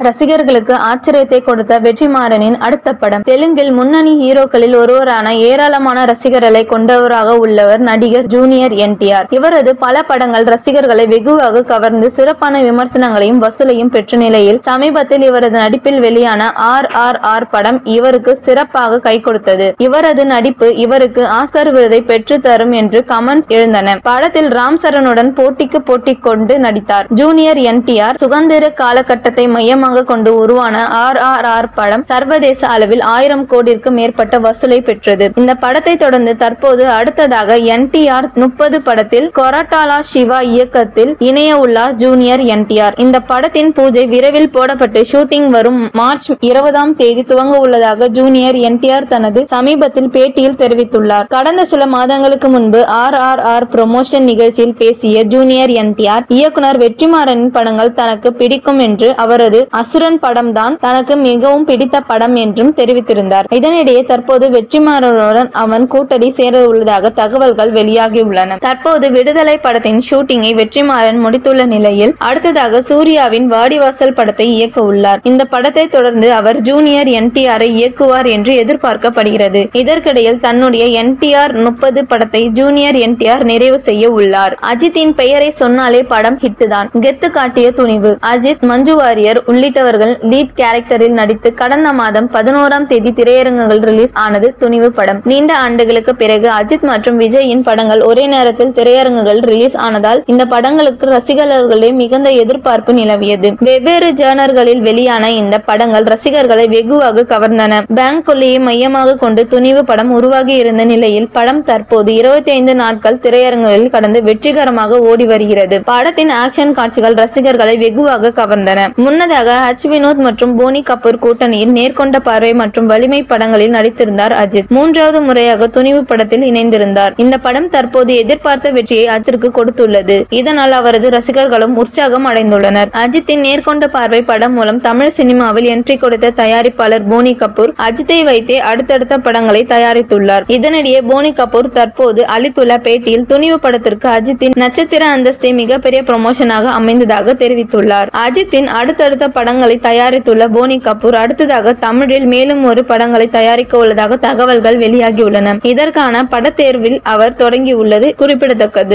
ரசிகர்களுக்கு ஆச்சரியத்தை கொடுத்த வெற்றிமாறனின் அடுத்த படம் தெலுங்கில் முன்னணி ஹீரோக்களில் ஒருவரான ஏராளமான ரசிகர்களை கொண்டவராக உள்ளவர் நடிகர் ஜூனியர் என்டிஆர் இவரது பல படங்கள் ரசிகர்களை வெகுவாக கவர்ந்து சிறப்பான விமர்சனங்களையும் வசூலையும் பெற்ற நிலையில் சமீபத்தில் இவரது நடிப்பில் வெளியான ஆர் ஆர் ஆர் படம் இவருக்கு சிறப்பாக கை கொடுத்தது இவரது நடிப்பு இவருக்கு ஆஸ்கர் விருதை பெற்று தரும் என்று கமெண்ட்ஸ் எழுந்தன படத்தில் ராம் சரணுடன் போட்டிக்கு போட்டி கொண்டு நடித்தார் ஜூனியர் என்டிஆர் சுதந்திர காலகட்டத்தை மையமாக கொண்டு உருவான ஆர் ஆர் ஆர் படம் சர்வதேச அளவில் ஆயிரம் கோடிற்கு மேற்பட்ட வசூலை பெற்றது இந்த படத்தை தொடர்ந்து தற்போது அடுத்ததாக என்டிஆர் முப்பது படத்தில் கொரட்டாலா சிவா இயக்கத்தில் இணைய உள்ளார் ஜூனியர் என்டிஆர் இந்த படத்தின் பூஜை விரைவில் போடப்பட்டு ஷூட்டிங் வரும் மார்ச் இருபதாம் தேதி துவங்க உள்ளதாக ஜூனியர் என்டிஆர் தனது சமீபத்தில் பேட்டியில் தெரிவித்துள்ளார் கடந்த சில மாதங்களுக்கு முன்பு ஆர் ஆர் ஆர் ப்ரொமோஷன் நிகழ்ச்சியில் பேசிய ஜூனியர் என்டிஆர் இயக்குனர் வெற்றிமாறனின் படங்கள் தனக்கு பிடிக்கும் என்று அவரது அசுரன் படம் தான் தனக்கு மிகவும் பிடித்த படம் என்றும் தெரிவித்திருந்தார் இதனிடையே தற்போது வெற்றிமாறனுடன் அவன் கூட்டணி சேர உள்ளதாக தகவல்கள் வெளியாகியுள்ளன தற்போது விடுதலை படத்தின் ஷூட்டிங்கை வெற்றிமாறன் முடித்துள்ள நிலையில் அடுத்ததாக சூர்யாவின் வாடிவாசல் படத்தை இயக்க உள்ளார் இந்த படத்தை தொடர்ந்து அவர் ஜூனியர் என்டிஆரை இயக்குவார் என்று எதிர்பார்க்கப்படுகிறது இதற்கிடையில் தன்னுடைய என்டிஆர் முப்பது படத்தை ஜூனியர் என்டிஆர் நிறைவு செய்ய உள்ளார் அஜித்தின் பெயரை சொன்னாலே படம் ஹிட் தான் கெத்து காட்டிய துணிவு அஜித் மஞ்சு வாரியர் உள்ளிட்டவர்கள் லீட் கேரக்டரில் நடித்து கடந்த மாதம் பதினோராம் தேதி திரையரங்குகள் ரிலீஸ் ஆனது துணிவு படம் நீண்ட ஆண்டுகளுக்கு பிறகு அஜித் மற்றும் விஜயின் படங்கள் ஒரே நேரத்தில் திரையரங்குகள் ரிலீஸ் ஆனதால் இந்த படங்களுக்கு ரசிகர்களிடையே மிகுந்த எதிர்பார்ப்பு நிலவியது வெவ்வேறு ஜேர்னர்களில் வெளியான இந்த படங்கள் ரசிகர்களை வெகுவாக கவர்ந்தன பேங்க் கொள்ளையை மையமாக கொண்டு துணிவு படம் உருவாகி இருந்த நிலையில் படம் தற்போது இருபத்தி ஐந்து நாட்கள் திரையரங்குகளில் கடந்து வெற்றிகரமாக ஓடி வருகிறது படத்தின் ஆக்ஷன் காட்சிகள் ரசிகர்களை வெகுவாக கவர்ந்தன முன்னதாக ஹச் வினோத் மற்றும் போனி கபூர் கூட்டணியில் நேர்கொண்ட பார்வை மற்றும் வலிமை படங்களில் நடித்திருந்தார் அஜித் மூன்றாவது முறையாக துணிவு படத்தில் இணைந்திருந்தார் இந்த படம் தற்போது எதிர்பார்த்த வெற்றியை அஜித்திற்கு கொடுத்துள்ளது இதனால் அவரது ரசிகர்களும் உற்சாகம் அடைந்துள்ளனர் அஜித்தின் நேர்கொண்ட பார்வை படம் மூலம் தமிழ் சினிமாவில் என்ட்ரி கொடுத்த தயாரிப்பாளர் போனி கபூர் அஜித்தை வைத்தே அடுத்தடுத்த படங்களை தயாரித்துள்ளார் இதனிடையே போனி கபூர் தற்போது அளித்துள்ள பேட்டியில் துணிவு படத்திற்கு அஜித்தின் நட்சத்திர அந்தஸ்தை மிகப்பெரிய ப்ரமோஷனாக அமைந்ததாக தெரிவித்துள்ளார் அஜித்தின் அடுத்தடுத்த படங்களை தயாரித்துள்ள போனி கபூர் அடுத்ததாக தமிழில் மேலும் ஒரு படங்களை தயாரிக்க உள்ளதாக தகவல்கள் வெளியாகியுள்ளன இதற்கான படத்தேர்வில் அவர் தொடங்கியுள்ளது குறிப்பிடத்தக்கது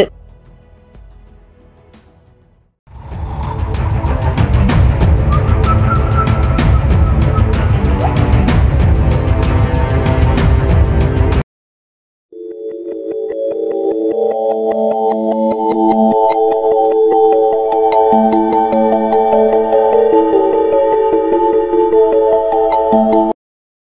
Thank you.